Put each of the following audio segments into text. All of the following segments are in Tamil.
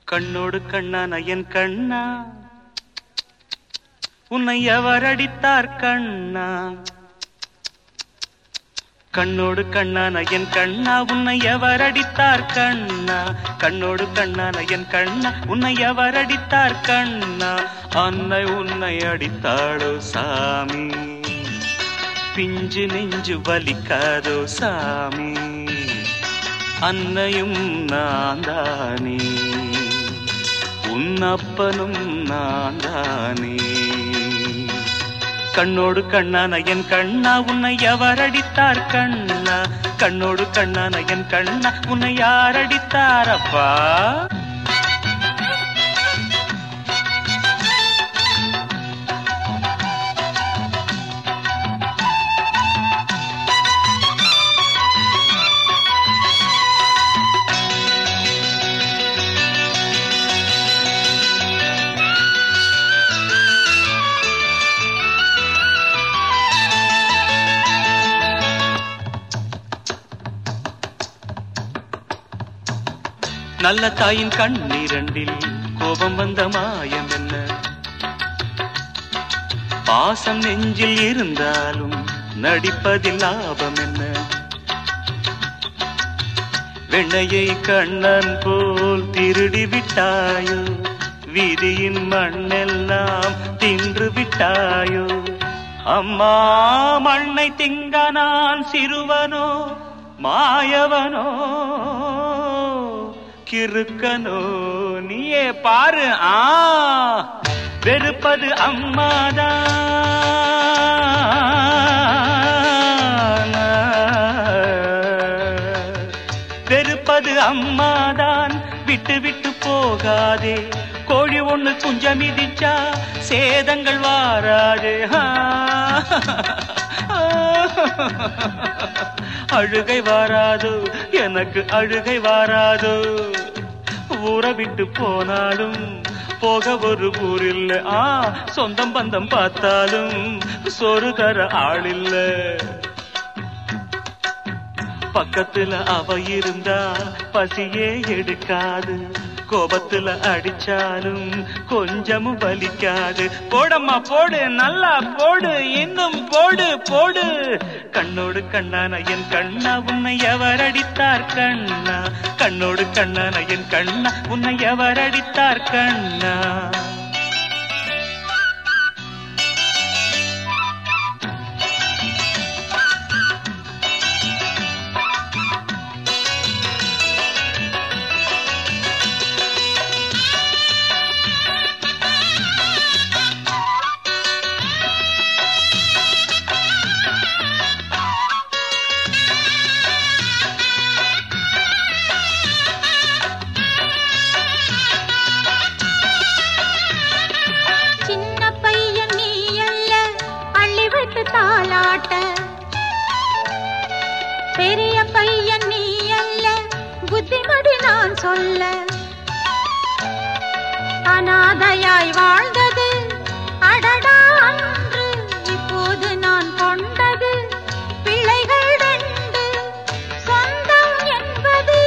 கண்ணோடு கண்ணான என் கண்ணா உன்னை எவர் அடித்தார் கண்ணா கண்ணோடு கண்ணான என் கண்ணா உன்னை எவர் அடித்தார் கண்ணா கண்ணோடு கண்ணான என் கண்ணா உன்னை எவர் அடித்தார் கண்ணா அன்னை உன்னை அடித்தாளோ சாமி பிஞ்சு நெஞ்சு வலிக்காதோ சாமி அன்னையும் நான் தானே உன் அப்பனும் நான் தானே கண்ணோடு கண்ணான என் கண்ணா உன்னை எவர் அடித்தார் கண்ணா கண்ணோடு கண்ணான என் கண்ணா உன்னை யார் அடித்தார் அப்பா நல்ல தாயின் கண்ணிரண்டில் கோபம் வந்த மாயம் என்ன பாசம் நெஞ்சில் இருந்தாலும் நடிப்பதில் லாபம் என்ன வெண்ணையை கண்ணன் போல் திருடி விட்டாயோ வீதியின் மண்ணெல்லாம் தின்று விட்டாயோ அம்மா மண்ணை திங்க நான் சிறுவனோ மாயவனோ கிறுக்கனோ நீயே பாரு ஆ வெறுப்பது அம்மாதான் வெறுப்பது அம்மாதான் விட்டு விட்டு போகாதே கோழி ஒண்ணு குஞ்சம் மிதிச்சா சேதங்கள் வாராது அழுகை வாராது எனக்கு அழுகை வாராது ஊரை விட்டு போனாலும் போக ஒரு ஊரில்ல ஆ சொந்தம் பந்தம் பார்த்தாலும் சொரு தர ஆளில்ல பக்கத்துல அவ இருந்தா பசியே எடுக்காது கோபத்துல அடிச்சாலும் கொஞ்சமும் வலிக்காது போடம்மா போடு நல்லா போடு இன்னும் போடு போடு கண்ணோடு கண்ணான என் கண்ணா உன்னை எவர் அடித்தார் கண்ணா கண்ணோடு கண்ணான என் கண்ணா உன்னை எவர் அடித்தார் கண்ணா சின்ன பையன் நீ அல்ல அள்ளி விட்டு தாளாட்ட பெரிய பையன் நீ அல்ல புத்திமதி நான் சொல்ல அனாதையாய் வாழ்ந்தது அடடா அன்று இப்போது நான் கொண்டது பிள்ளைகள் ரெண்டு சொந்தம் என்பது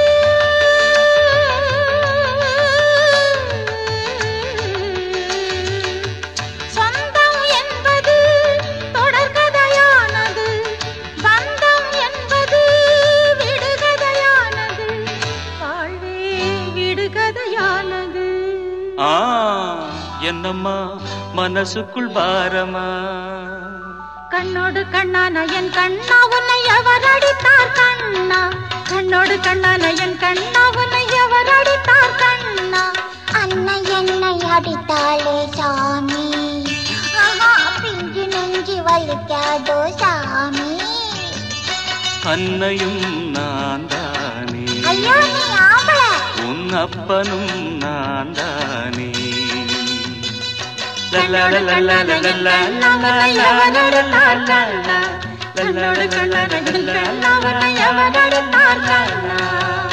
சொந்தம் என்பது தொடர்கதையானது பந்தம் என்பது விடுகதையானது வாழ்வே விடுகதையானது ஆ என்னம்மா மனசுக்குள் பாரமா கண்ணோடு கண்ணான என் கண்ணா உன்னை எவர் அடித்தார் கண்ணா கண்ணோடு கண்ணான என் கண்ணா உன்னை எவர் அடித்தார் கண்ணா அன்னை என்னை அடித்தாளே சாமி ஆஹா பிஞ்சு நெஞ்சு வலிக்காதோ சாமி அன்னையும் நான் தானே ஐயோ நீ ஆம்பளை உன் அப்பனும் நான் தானே கண்ணோடு கண்ணான என் கண்ணா உன்னை எவர் அடித்தார் கண்ணா கண்ணோடு கண்ணான என் கண்ணா உன்னை எவர் அடித்தார் கண்ணா